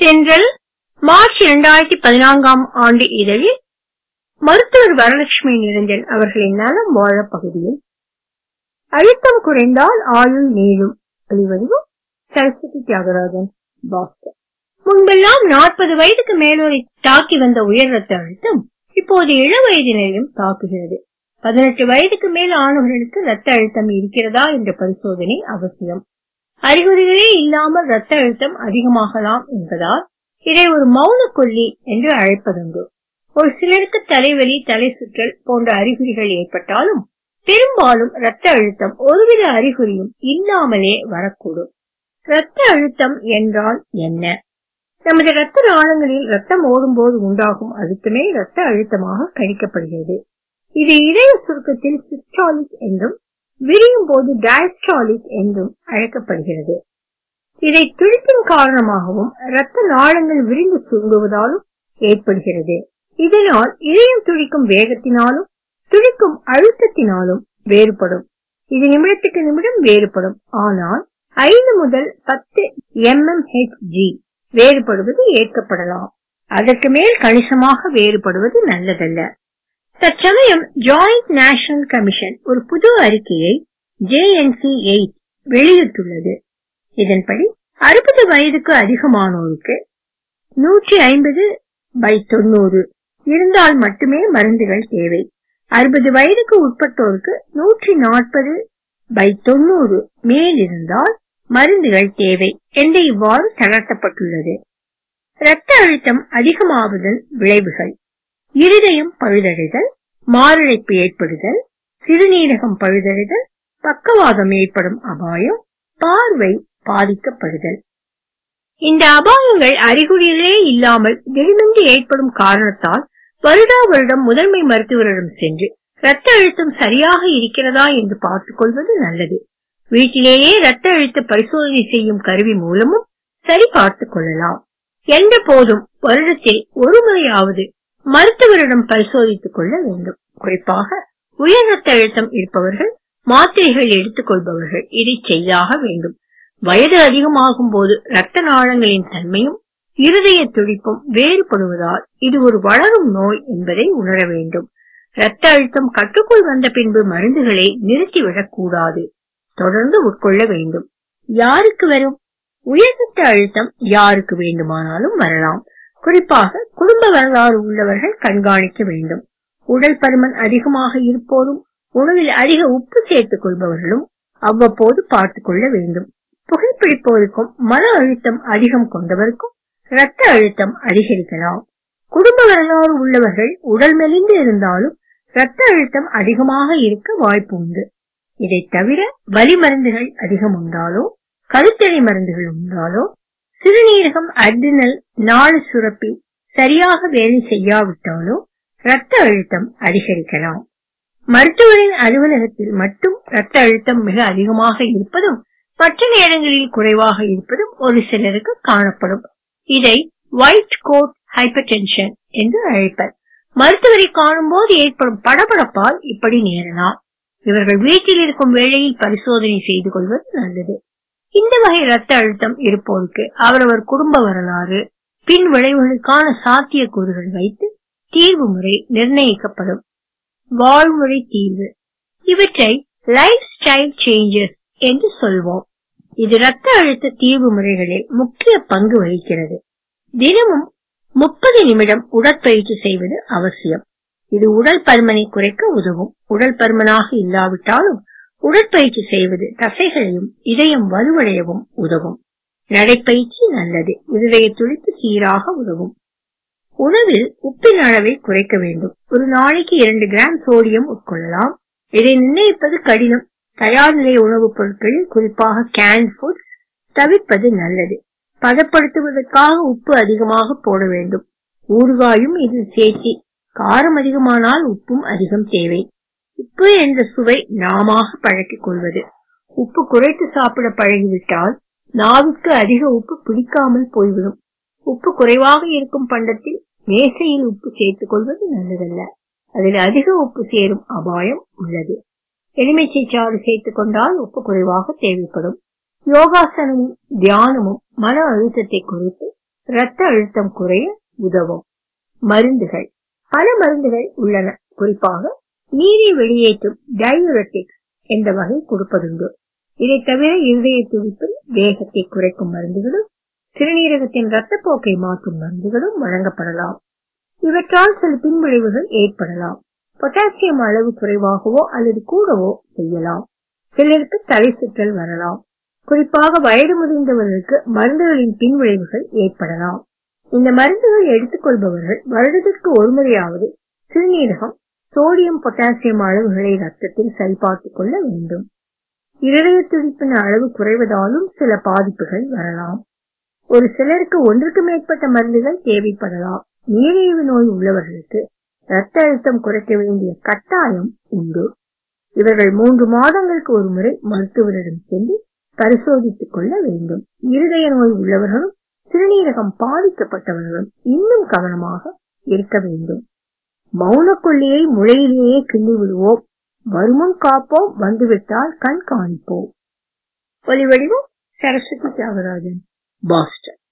தென்றல் மார்ச் இரண்டாயிரத்தி பதினான்காம் ஆண்டு இதழில் மருத்துவர் வரலட்சுமி நிரஞ்சன் அவர்களின் நலம் வாழ பகுதியில் அழுத்தம் குறைந்தால் ஆயுள் நீளும் வெளிவடிவும் சரஸ்வதி தியாகராஜன் பாஸ்கர் முன்பெல்லாம் நாற்பது வயதுக்கு மேலோரை தாக்கி வந்த உயர் ரத்த அழுத்தம் இப்போது இள வயதினரையும் தாக்குகிறது பதினெட்டு வயதுக்கு மேல் ஆணவர்களுக்கு ரத்த அழுத்தம் இருக்கிறதா என்ற பரிசோதனை அவசியம் அறிகுறிகளே இல்லாமல் ரத்த அழுத்தம் அதிகமாகலாம் என்பதால் இதை ஒரு மௌன கொல்லி என்று அழைப்பதுண்டு ஒரு சிலருக்கு தலைவலி தலை சுற்றல் போன்ற அறிகுறிகள் ஏற்பட்டாலும் பெரும்பாலும் ரத்த அழுத்தம் ஒருவித அறிகுறியும் இல்லாமலே வரக்கூடும் ரத்த அழுத்தம் என்றால் என்ன நமது ரத்த நாளங்களில் ரத்தம் ஓடும்போது உண்டாகும் அழுத்தமே ரத்த அழுத்தமாக கணிக்கப்படுகிறது இது இதய சுருக்கத்தில் சிஸ்டாலிக் என்றும் விரியும் போது டயஸ்டாலிக் என்றும் அழைக்கப்படுகிறது இதை துடிப்பின் காரணமாகவும் ரத்த நாளங்கள் விரிந்து சுருங்குவதாலும் ஏற்படுகிறது இதனால் இதயம் துடிக்கும் வேகத்தினாலும் துடிக்கும் அழுத்தத்தினாலும் வேறுபடும் இது நிமிடத்துக்கு நிமிடம் வேறுபடும் ஆனால் ஐந்து முதல் பத்து எம்எம்ஹெச்ஜி வேறுபடுவது ஏற்கப்படலாம் அதற்கு மேல் கணிசமாக வேறுபடுவது நல்லதல்ல தற்சமயம் ஜாயிண்ட் நேஷனல் கமிஷன் ஒரு புது அறிக்கையை ஜேஎன்சி எயிட் வெளியிட்டுள்ளது இதன்படி அறுபது வயதுக்கு அதிகமானோருக்கு நூற்றி ஐம்பது பை தொண்ணூறு இருந்தால் மட்டுமே மருந்துகள் தேவை அறுபது வயதுக்கு உட்பட்டோருக்கு நூற்றி நாற்பது பை தொண்ணூறு மேல் இருந்தால் மருந்துகள் தேவை என்று இவ்வாறு தளர்த்தப்பட்டுள்ளது இரத்த அழுத்தம் அதிகமாவதன் விளைவுகள் இருதயம் பழுதடைதல் மாரடைப்பு ஏற்படுதல் சிறுநீரகம் பழுதடைதல் பக்கவாதம் ஏற்படும் அபாயம் பார்வை பாதிக்கப்படுதல் இந்த அபாயங்கள் அறிகுறிகளே இல்லாமல் திடீரென்று ஏற்படும் காரணத்தால் வருடா வருடம் முதன்மை மருத்துவரிடம் சென்று ரத்த அழுத்தம் சரியாக இருக்கிறதா என்று பார்த்துக் கொள்வது நல்லது வீட்டிலேயே ரத்த அழுத்த பரிசோதனை செய்யும் கருவி மூலமும் சரி பார்த்துக் கொள்ளலாம் எந்த போதும் வருடத்தில் ஒரு முறையாவது மருத்துவரிடம் பரிசோதித்துக் கொள்ள வேண்டும் குறிப்பாக உயர் ரத்த அழுத்தம் இருப்பவர்கள் மாத்திரைகள் எடுத்துக் கொள்பவர்கள் இதை செய்தாக வேண்டும் வயது அதிகமாகும் போது ரத்த நாளங்களின் தன்மையும் இருதய துடிப்பும் வேறுபடுவதால் இது ஒரு வளரும் நோய் என்பதை உணர வேண்டும் ரத்த அழுத்தம் கட்டுக்குள் வந்த பின்பு மருந்துகளை நிறுத்திவிடக் கூடாது தொடர்ந்து உட்கொள்ள வேண்டும் யாருக்கு வரும் உயர் ரத்த அழுத்தம் யாருக்கு வேண்டுமானாலும் வரலாம் குறிப்பாக குடும்ப வரலாறு உள்ளவர்கள் கண்காணிக்க வேண்டும் உடல் பருமன் அதிகமாக இருப்போரும் உணவில் அதிக உப்பு சேர்த்துக் கொள்பவர்களும் அவ்வப்போது பார்த்துக் கொள்ள வேண்டும் புகைப்பிடிப்போருக்கும் மன அழுத்தம் அதிகம் கொண்டவருக்கும் இரத்த அழுத்தம் அதிகரிக்கலாம் குடும்ப வரலாறு உள்ளவர்கள் உடல் மெலிந்து இருந்தாலும் இரத்த அழுத்தம் அதிகமாக இருக்க வாய்ப்பு உண்டு இதை தவிர வலி மருந்துகள் அதிகம் உண்டாலோ கருத்தடை மருந்துகள் உண்டாலோ சிறுநீரகம் அட்ரினல் நாடு சுரப்பி சரியாக வேலை செய்யாவிட்டாலோ இரத்த அழுத்தம் அதிகரிக்கலாம் மருத்துவரின் அலுவலகத்தில் மட்டும் இரத்த அழுத்தம் மிக அதிகமாக இருப்பதும் மற்ற நேரங்களில் குறைவாக இருப்பதும் ஒரு சிலருக்கு காணப்படும் இதை ஒயிட் கோட் ஹைப்பர்டென்ஷன் என்று அழைப்பர் மருத்துவரை காணும் போது ஏற்படும் படபடப்பால் இப்படி நேரலாம் இவர்கள் வீட்டில் இருக்கும் வேளையில் பரிசோதனை செய்து கொள்வது நல்லது இந்த வகை ரத்த அழுத்தம் இருப்போருக்கு அவரவர் குடும்ப வரலாறு பின் விளைவுகளுக்கான சாத்திய கூறுகள் வைத்து தீர்வு முறை நிர்ணயிக்கப்படும் வாழ்முறை தீர்வு இவற்றை லைஃப் ஸ்டைல் சேஞ்சஸ் என்று சொல்வோம் இது ரத்த அழுத்த தீர்வு முறைகளில் முக்கிய பங்கு வகிக்கிறது தினமும் முப்பது நிமிடம் உடற்பயிற்சி செய்வது அவசியம் இது உடல் பருமனை குறைக்க உதவும் உடல் பருமனாக இல்லாவிட்டாலும் உடற்பயிற்சி செய்வது தசைகளையும் இதயம் வலுவடையவும் உதவும் நடைப்பயிற்சி நல்லது இருதய துடிப்பு சீராக உதவும் உணவில் உப்பின் அளவை குறைக்க வேண்டும் ஒரு நாளைக்கு இரண்டு கிராம் சோடியம் உட்கொள்ளலாம் இதை நிர்ணயிப்பது கடினம் தயார் நிலை உணவுப் பொருட்களில் குறிப்பாக கேன் ஃபுட் தவிர்ப்பது நல்லது பதப்படுத்துவதற்காக உப்பு அதிகமாக போட வேண்டும் ஊறுகாயும் இதில் சேர்த்தி காரம் அதிகமானால் உப்பும் அதிகம் தேவை உப்பு என்ற சுவை நாமாக பழக்கிக் கொள்வது உப்பு குறைத்து சாப்பிட பழகிவிட்டால் நாவுக்கு அதிக உப்பு பிடிக்காமல் போய்விடும் உப்பு குறைவாக இருக்கும் பண்டத்தில் மேசையில் உப்பு சேர்த்துக் கொள்வது நல்லதல்ல அதில் அதிக உப்பு சேரும் அபாயம் உள்ளது எலுமிச்சை சாறு சேர்த்துக் கொண்டால் உப்பு குறைவாக தேவைப்படும் யோகாசனமும் தியானமும் மன அழுத்தத்தை குறைத்து இரத்த அழுத்தம் குறைய உதவும் மருந்துகள் பல மருந்துகள் உள்ளன குறிப்பாக நீரை வெளியேற்றும் டயூரட்டிக்ஸ் என்ற வகை கொடுப்பதுண்டு இதை தவிர இருதய துடிப்பின் வேகத்தை குறைக்கும் மருந்துகளும் சிறுநீரகத்தின் ரத்தப்போக்கை மாற்றும் மருந்துகளும் வழங்கப்படலாம் இவற்றால் சில பின்விளைவுகள் ஏற்படலாம் பொட்டாசியம் அளவு குறைவாகவோ அல்லது கூடவோ செய்யலாம் சிலருக்கு தலை சுற்றல் வரலாம் குறிப்பாக வயது முதிர்ந்தவர்களுக்கு மருந்துகளின் பின்விளைவுகள் ஏற்படலாம் இந்த மருந்துகள் எடுத்துக்கொள்பவர்கள் வருடத்திற்கு ஒருமுறையாவது சிறுநீரகம் சோடியம் பொட்டாசியம் அளவுகளை ரத்தத்தில் சரிபார்த்துக் கொள்ள வேண்டும் இருதய துடிப்பின் அளவு குறைவதாலும் சில பாதிப்புகள் வரலாம் ஒரு சிலருக்கு ஒன்றுக்கு மேற்பட்ட மருந்துகள் தேவைப்படலாம் நீரிழிவு நோய் உள்ளவர்களுக்கு இரத்த அழுத்தம் குறைக்க வேண்டிய கட்டாயம் உண்டு இவர்கள் மூன்று மாதங்களுக்கு ஒரு முறை மருத்துவரிடம் சென்று பரிசோதித்துக் கொள்ள வேண்டும் இருதய நோய் உள்ளவர்களும் சிறுநீரகம் பாதிக்கப்பட்டவர்களும் இன்னும் கவனமாக இருக்க வேண்டும் மௌனக்கொல்லியை முளையிலேயே கிள்ளி விடுவோம் வருமுன் காப்போம் வந்துவிட்டால் கண் காணிப்போம் ஒலிவடிவம் சரஸ்வதி தியாகராஜன் பாஸ்டன்